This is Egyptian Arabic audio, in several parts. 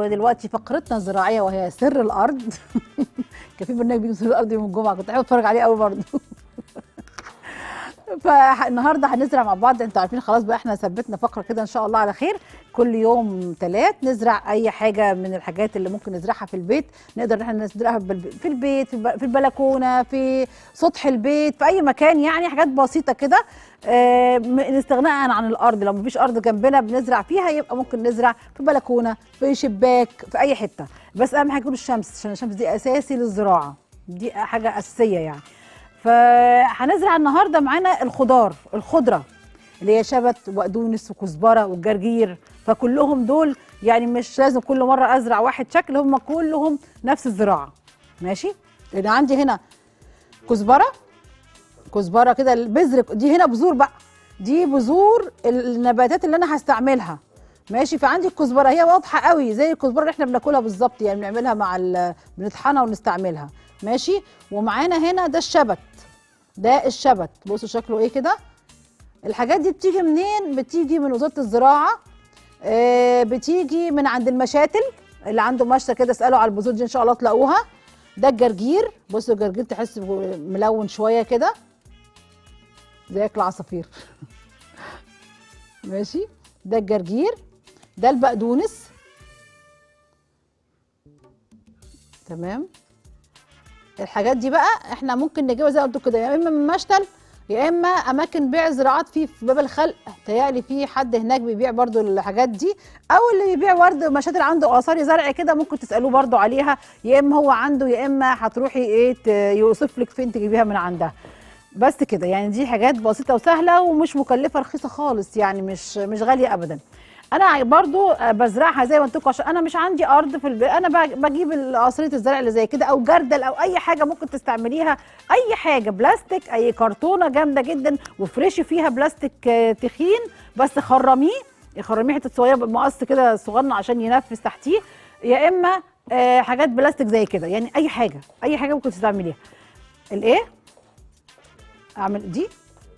دلوقتي فقرتنا الزراعيه وهي سر الارض كان في برنامج بيجي سر الارض يوم الجمعه كنت بحب اتفرج عليه قوي برضه فالنهارده هنزرع مع بعض انتوا عارفين خلاص بقى احنا ثبتنا فقره كده ان شاء الله على خير كل يوم ثلاث نزرع اي حاجه من الحاجات اللي ممكن نزرعها في البيت نقدر ان احنا نزرعها بالب- في البيت في الب- في البلكونه في سطح البيت في اي مكان يعني حاجات بسيطه كده آه، م- استغناء عن الارض لو مفيش ارض جنبنا بنزرع فيها يبقى ممكن نزرع في بلكونه في شباك في اي حته بس اهم حاجه يكون الشمس عشان الشمس دي اساسي للزراعه دي حاجه اساسيه يعني فهنزرع النهارده معانا الخضار الخضره اللي هي شبت وقدونس وكزبره والجرجير فكلهم دول يعني مش لازم كل مره ازرع واحد شكل هم كلهم نفس الزراعه ماشي لان عندي هنا كزبره كزبره كده البذر دي هنا بذور بقى دي بذور النباتات اللي انا هستعملها ماشي فعندي الكزبره هي واضحه قوي زي الكزبره اللي احنا بناكلها بالظبط يعني بنعملها مع ال- بنطحنها ونستعملها ماشي ومعانا هنا ده الشبت ده الشبت بصوا شكله ايه كده الحاجات دي بتيجي منين بتيجي من وزاره الزراعه آه بتيجي من عند المشاتل اللي عنده مشتى كده اسالوا على البذور دي ان شاء الله تلاقوها ده الجرجير بصوا الجرجير تحس ملون شويه كده زي اكل عصافير ماشي ده الجرجير ده البقدونس تمام الحاجات دي بقى احنا ممكن نجيبها زي ما قلت كده يا اما من مشتل يا اما اماكن بيع زراعات في في باب الخلق تهيألي في حد هناك بيبيع برضو الحاجات دي او اللي بيبيع ورد مشاتل عنده اثار زرع كده ممكن تسالوه برضو عليها يا اما هو عنده يا اما هتروحي ايه ت- يوصف لك فين تجيبيها من عندها بس كده يعني دي حاجات بسيطه وسهله ومش مكلفه رخيصه خالص يعني مش مش غاليه ابدا انا برضو بزرعها زي ما قلت لكم عشان انا مش عندي ارض في البيت انا بج- بجيب قصريه الزرع اللي زي كده او جردل او اي حاجه ممكن تستعمليها اي حاجه بلاستيك اي كرتونه جامده جدا وفرشي فيها بلاستيك آه، تخين بس خرميه خرميه حته صغيره بمقص كده صغنن عشان ينفس تحتيه يا اما آه، حاجات بلاستيك زي كده يعني اي حاجه اي حاجه ممكن تستعمليها الايه اعمل دي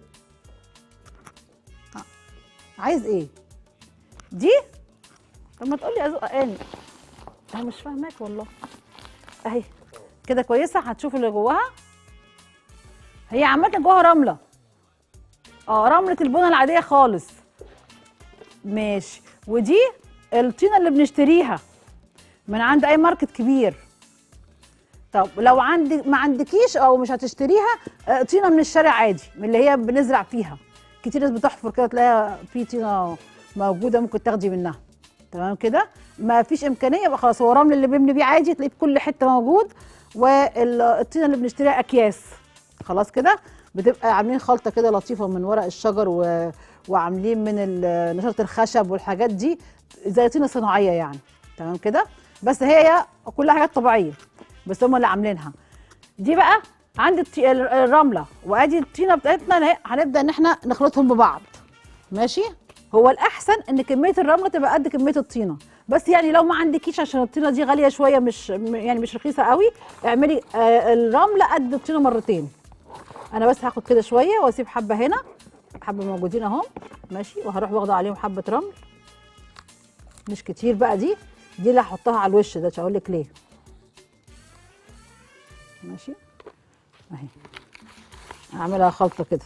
آه. عايز ايه دي طب ما تقولي ازقاني انا مش فاهماك والله اهي كده كويسه هتشوف اللي جواها هي عامه جواها رمله اه رمله البونه العاديه خالص ماشي ودي الطينه اللي بنشتريها من عند اي ماركت كبير طب لو عندك ما عندكيش او مش هتشتريها آه، طينه من الشارع عادي من اللي هي بنزرع فيها كتير ناس بتحفر كده تلاقيها في طينه موجوده ممكن تاخدي منها تمام كده ما فيش امكانيه يبقى خلاص هو الرمل اللي بنبني بيه عادي تلاقيه في كل حته موجود والطينه اللي بنشتريها اكياس خلاص كده بتبقى عاملين خلطه كده لطيفه من ورق الشجر و... وعاملين من ال- نشاره الخشب والحاجات دي زي طينه صناعيه يعني تمام كده بس هي كلها حاجات طبيعيه بس هم اللي عاملينها دي بقى عند الطي- ال- الرمله وادي الطينه بتاعتنا اللي هي- هنبدا ان احنا نخلطهم ببعض ماشي هو الاحسن ان كميه الرمله تبقى قد كميه الطينه بس يعني لو ما عندكيش عشان الطينه دي غاليه شويه مش م- يعني مش رخيصه قوي اعملي آه الرمله قد الطينه مرتين انا بس هاخد كده شويه واسيب حبه هنا حبه موجودين اهو ماشي وهروح واخده عليهم حبه رمل مش كتير بقى دي دي اللي هحطها على الوش ده مش هقول لك ليه ماشي اهي هعملها خلطه كده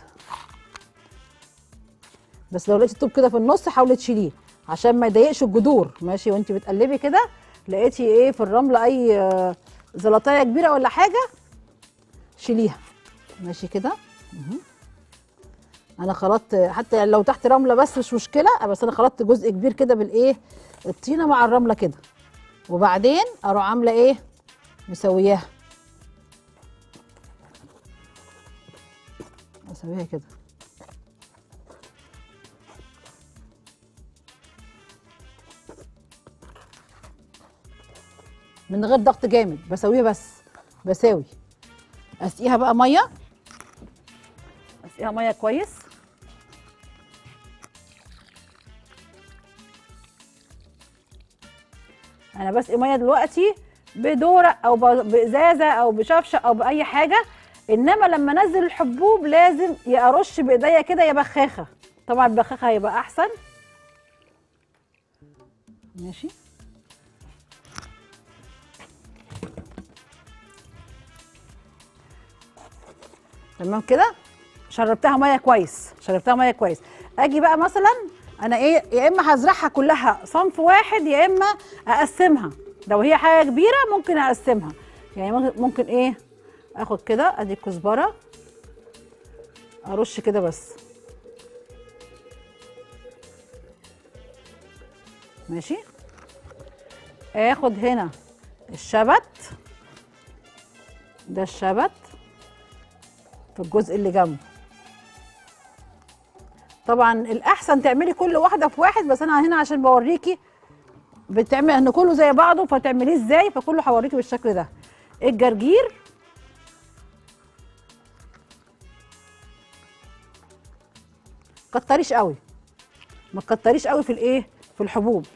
بس لو لقيتي الطوب كده في النص حاولي تشيليه عشان ما يضايقش الجذور ماشي وانت بتقلبي كده لقيتي ايه في الرمله اي آه، زلطايه كبيره ولا حاجه شيليها ماشي كده مهم. انا خلطت حتى لو تحت رمله بس مش مشكله بس انا خلطت جزء كبير كده بالايه الطينه مع الرمله كده وبعدين اروح عامله ايه مسوياها اسويها كده من غير ضغط جامد بسويها بس بساوي اسقيها بقى ميه اسقيها ميه كويس انا بسقي ميه دلوقتي بدورق او ب- بازازه او بشفشه او باي حاجه انما لما انزل الحبوب لازم يا ارش بايديا كده يا بخاخه طبعا البخاخه هيبقى احسن ماشي تمام كده شربتها ميه كويس شربتها ميه كويس اجي بقى مثلا انا ايه يا اما هزرعها كلها صنف واحد يا اما اقسمها لو هي حاجه كبيره ممكن اقسمها يعني ممكن- ممكن ايه اخد كده ادي الكزبره ارش كده بس ماشي اخد هنا الشبت ده الشبت في الجزء اللي جنبه طبعا الاحسن تعملي كل واحده في واحد بس انا هنا عشان بوريكي بتعمل ان كله زي بعضه فتعمليه ازاي فكله هوريكي بالشكل ده الجرجير كتريش قوي ما تكتريش قوي في الايه في الحبوب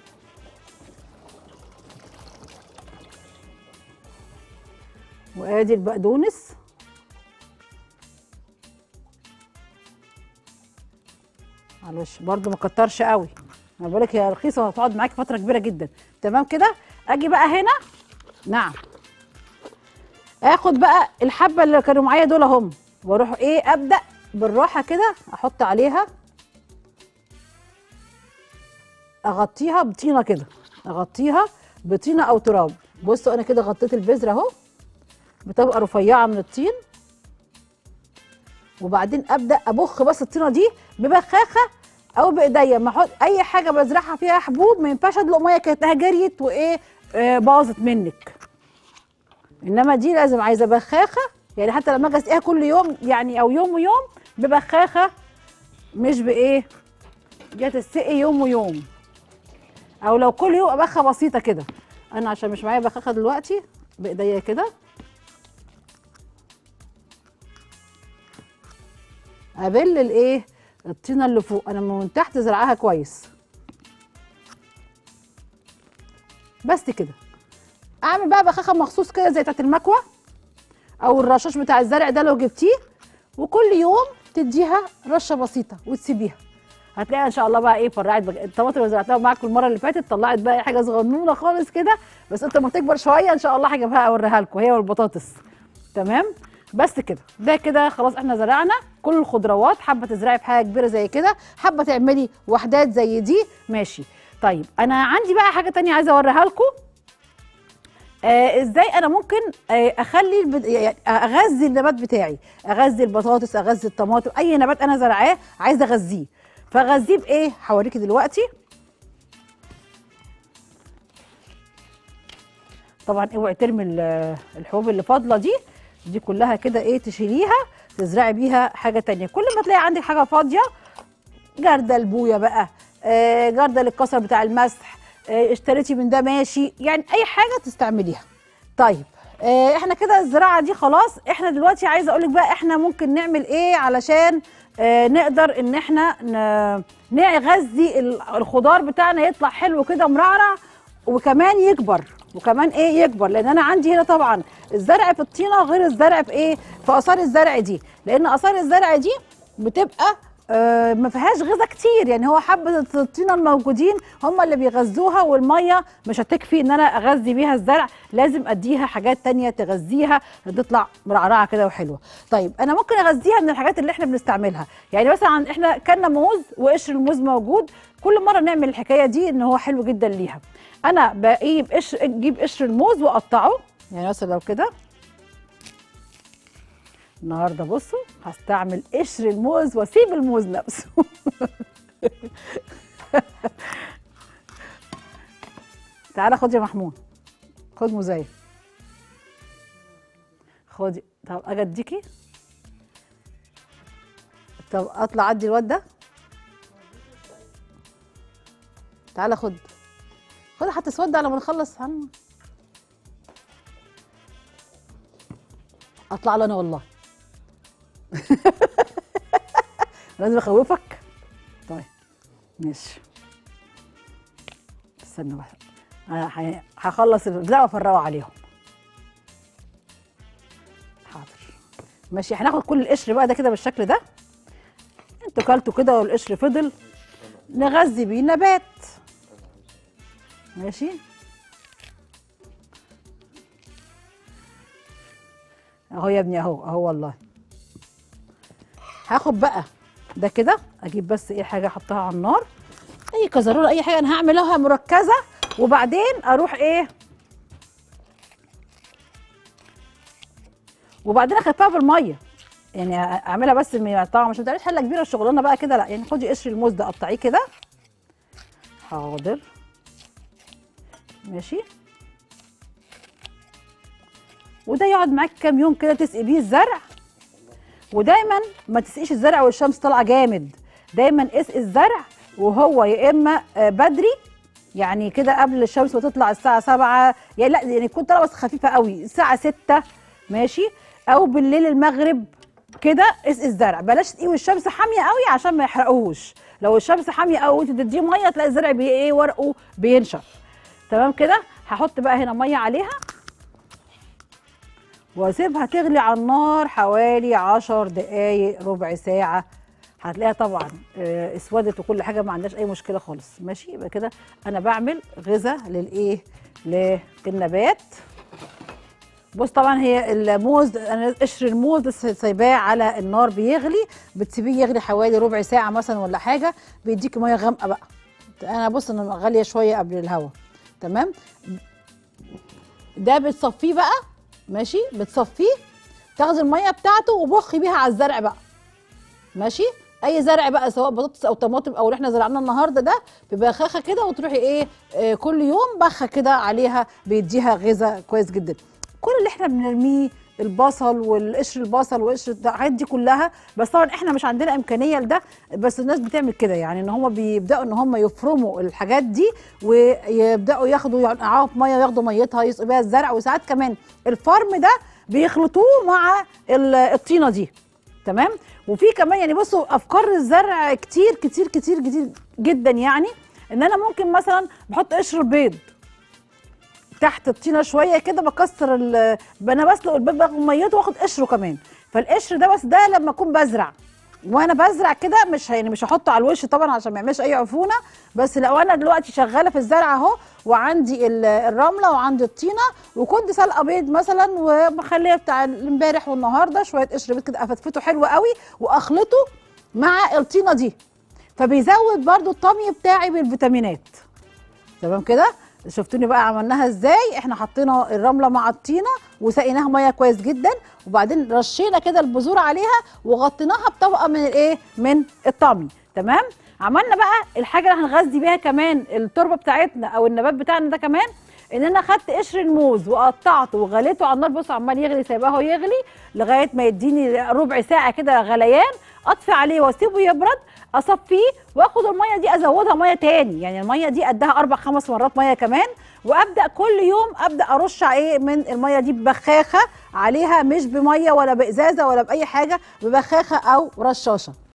وادي البقدونس معلش برضو ما كترش قوي انا بقول لك هي رخيصه وهتقعد معاكي فتره كبيره جدا تمام كده اجي بقى هنا نعم اخد بقى الحبه اللي كانوا معايا دول اهم واروح ايه ابدا بالراحه كده احط عليها اغطيها بطينه كده اغطيها بطينه او تراب بصوا انا كده غطيت البذره اهو بتبقى رفيعه من الطين وبعدين ابدا ابخ بس الطينه دي ببخاخه او بايديا ما احط اي حاجه بزرعها فيها حبوب ما ينفعش ادلق ميه كانتها جريت وايه آه باظت منك انما دي لازم عايزه بخاخه يعني حتى لما اجي اسقيها كل يوم يعني او يوم ويوم ببخاخه مش بايه دي هتسقي يوم ويوم او لو كل يوم ابخه بسيطه كده انا عشان مش معايا بخاخه دلوقتي بايديا كده ابل الايه الطينه اللي فوق انا من تحت زرعها كويس بس كده اعمل بقى بخاخه مخصوص كده زي بتاعت المكوى او الرشاش بتاع الزرع ده لو جبتيه وكل يوم تديها رشه بسيطه وتسيبيها هتلاقي ان شاء الله بقى ايه فرعت بقى الطماطم اللي زرعتها معاكم المره اللي فاتت طلعت بقى حاجه صغنونه خالص كده بس انت لما تكبر شويه ان شاء الله هجيبها اوريها لكم هي والبطاطس تمام بس كده ده كده خلاص احنا زرعنا كل الخضروات حابه تزرعي في حاجه كبيره زي كده حابه تعملي وحدات زي دي ماشي طيب انا عندي بقى حاجه تانية عايزه اوريها لكم آه ازاي انا ممكن آه اخلي البد... يعني اغذي النبات بتاعي اغذي البطاطس اغذي الطماطم اي نبات انا زرعاه عايزه اغذيه فاغذيه بايه هوريكي دلوقتي طبعا اوعي ترمي ال- الحبوب اللي فاضله دي دي كلها كده ايه تشيليها تزرعي بيها حاجه تانية كل ما تلاقي عندك حاجه فاضيه جردل بويا بقى آه، جردل الكسر بتاع المسح آه، اشتريتي من ده ماشي يعني اي حاجه تستعمليها طيب آه، احنا كده الزراعه دي خلاص احنا دلوقتي عايزه اقول لك بقى احنا ممكن نعمل ايه علشان آه، نقدر ان احنا ن- نغذي ال- الخضار بتاعنا يطلع حلو كده مرعرع وكمان يكبر وكمان ايه يكبر لان انا عندي هنا طبعا الزرع في الطينه غير الزرع في ايه في اثار الزرع دي لان اثار الزرع دي بتبقى آه، ما فيهاش غذاء كتير يعني هو حبه الطينه الموجودين هم اللي بيغذوها والميه مش هتكفي ان انا اغذي بيها الزرع لازم اديها حاجات تانية تغذيها تطلع مرعرعه كده وحلوه طيب انا ممكن اغذيها من الحاجات اللي احنا بنستعملها يعني مثلا احنا كلنا موز وقشر الموز موجود كل مره نعمل الحكايه دي ان هو حلو جدا ليها انا بجيب قشر اجيب قشر الموز واقطعه يعني مثلا لو كده النهارده بصوا هستعمل قشر الموز واسيب الموز نفسه تعالى خد يا محمود خد موزايه خدي طب اجي اديكي طب اطلع ادي الواد ده تعالى خد خد حتى اسود على ما نخلص عنه اطلع له انا والله لازم اخوفك طيب ماشي استنى بقى انا ح- هخلص البتاع وافرقه عليهم حاضر ماشي هناخد كل القشر بقى ده كده بالشكل ده انتوا كلتوا كده والقشر فضل نغذي بيه نبات ماشي اهو يا ابني اهو اهو والله هاخد بقى ده كده اجيب بس ايه حاجه احطها على النار اي كزرونه اي حاجه انا هعملها مركزه وبعدين اروح ايه وبعدين اخفها بالميه يعني اعملها بس من طبعا مش بتعملش حله كبيره الشغلانه بقى كده لا يعني خدي قشر الموز ده قطعيه كده حاضر ماشي وده يقعد معاك كام يوم كده تسقي بيه الزرع ودايما ما تسقيش الزرع والشمس طالعه جامد دايما اسقي الزرع وهو يا اما آه، بدري يعني كده قبل الشمس ما تطلع الساعه 7 يعني لا يعني تكون طالعه بس خفيفه قوي الساعه 6 ماشي او بالليل المغرب كده اسقي الزرع بلاش تسقيه والشمس حاميه قوي عشان ما يحرقوهوش لو الشمس حاميه قوي وانت تديه ميه تلاقي الزرع بي ايه ورقه بينشف تمام كده هحط بقى هنا ميه عليها واسيبها تغلي على النار حوالي عشر دقايق ربع ساعة هتلاقيها طبعا آه، اسودت وكل حاجة ما عندهاش أي مشكلة خالص ماشي يبقى كده أنا بعمل غذاء للإيه للنبات بص طبعا هي الموز انا قشر الموز لسه سايباه على النار بيغلي بتسيبيه يغلي حوالي ربع ساعه مثلا ولا حاجه بيديكي ميه غامقه بقى انا بص انا غاليه شويه قبل الهوا تمام ده بتصفيه بقى ماشي بتصفيه تاخدي الميه بتاعته وبخي بيها على الزرع بقى ماشي اي زرع بقى سواء بطاطس او طماطم او اللي احنا زرعناه النهارده ده ببخاخه كده وتروحي ايه آه كل يوم بخه كده عليها بيديها غذاء كويس جدا كل اللي احنا بنرميه البصل والقشر البصل وقشر الحاجات دي كلها بس طبعا احنا مش عندنا امكانيه لده بس الناس بتعمل كده يعني ان هم بيبداوا ان هم يفرموا الحاجات دي ويبداوا ياخدوا ينقعوها في ميه وياخدوا ميتها يسقوا بيها الزرع وساعات كمان الفرم ده بيخلطوه مع ال- الطينه دي تمام وفي كمان يعني بصوا افكار الزرع كتير كتير كتير كتير جدا يعني ان انا ممكن مثلا بحط قشر البيض تحت الطينه شويه كده بكسر ال انا بسلق البيض باخد ميته واخد قشره كمان فالقشر ده بس ده لما اكون بزرع وانا بزرع كده مش يعني مش هحطه على الوش طبعا عشان ما يعملش اي عفونه بس لو انا دلوقتي شغاله في الزرع اهو وعندي ال- الرمله وعندي الطينه وكنت سلقه بيض مثلا ومخليه بتاع امبارح والنهارده شويه قشر بيض كده افتفته حلو قوي واخلطه مع الطينه دي فبيزود برضو الطمي بتاعي بالفيتامينات تمام كده شفتوني بقى عملناها ازاي احنا حطينا الرمله مع الطينه وسقيناها ميه كويس جدا وبعدين رشينا كده البذور عليها وغطيناها بطبقه من الايه من الطمي تمام عملنا بقى الحاجه اللي هنغذي بيها كمان التربه بتاعتنا او النبات بتاعنا ده كمان ان انا خدت قشر الموز وقطعته وغليته على النار بص عمال يغلي سايباه هو يغلي لغايه ما يديني ربع ساعه كده غليان اطفي عليه واسيبه يبرد اصفيه واخد الميه دي ازودها ميه تاني يعني الميه دي قدها اربع خمس مرات ميه كمان وابدا كل يوم ابدا ارش ايه من الميه دي ببخاخه عليها مش بميه ولا بازازه ولا باي حاجه ببخاخه او رشاشه